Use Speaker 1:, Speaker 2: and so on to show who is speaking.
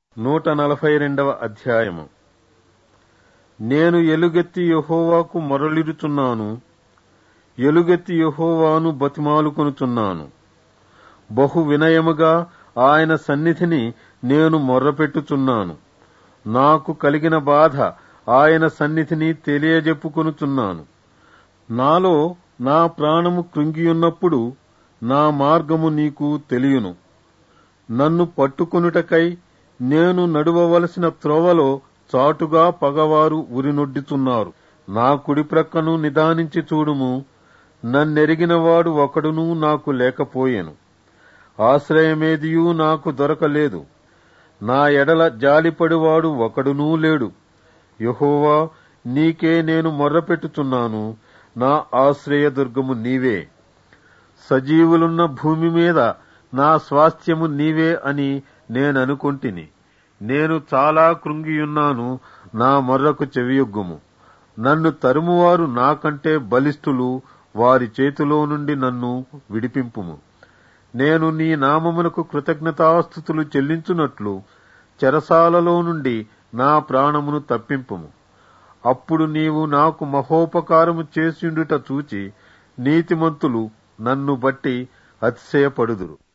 Speaker 1: నూట నలభై రెండవ అధ్యాయము నేను ఎలుగెత్తి యెహోవాకు మొరలిడుచున్నాను ఎలుగెత్తి యెహోవాను బతిమాలుకొనుచున్నాను బహు వినయముగా ఆయన సన్నిధిని నేను మొర్రపెట్టుచున్నాను నాకు కలిగిన బాధ ఆయన సన్నిధిని తెలియజెప్పుకొనుచున్నాను నాలో నా ప్రాణము కృంగియున్నప్పుడు నా మార్గము నీకు తెలియను నన్ను పట్టుకొనుటకై నేను నడువవలసిన త్రోవలో చాటుగా పగవారు ఉరినొడ్డుతున్నారు నా కుడి ప్రక్కను నిదానించి చూడుము నన్నెరిగినవాడు ఒకడునూ నాకు లేకపోయెను ఆశ్రయమేదియూ నాకు దొరకలేదు నా ఎడల జాలిపడివాడు ఒకడునూ లేడు యహోవా నీకే నేను మొర్రపెట్టుచున్నాను నా ఆశ్రయదుర్గము నీవే సజీవులున్న భూమి మీద నా స్వాస్థ్యము నీవే అని నేననుకొంటిని నేను చాలా కృంగియున్నాను నా మొర్రకు చెవియొగ్గుము నన్ను తరుమువారు నాకంటే బలిష్ఠులు వారి చేతిలో నుండి నన్ను విడిపింపుము నేను నీ నామమునకు కృతజ్ఞతాస్థుతులు చెల్లించున్నట్లు చెరసాలలో నుండి నా ప్రాణమును తప్పింపుము అప్పుడు నీవు నాకు మహోపకారము చేసిండుట చూచి నీతిమంతులు నన్ను బట్టి అతిశయపడుదురు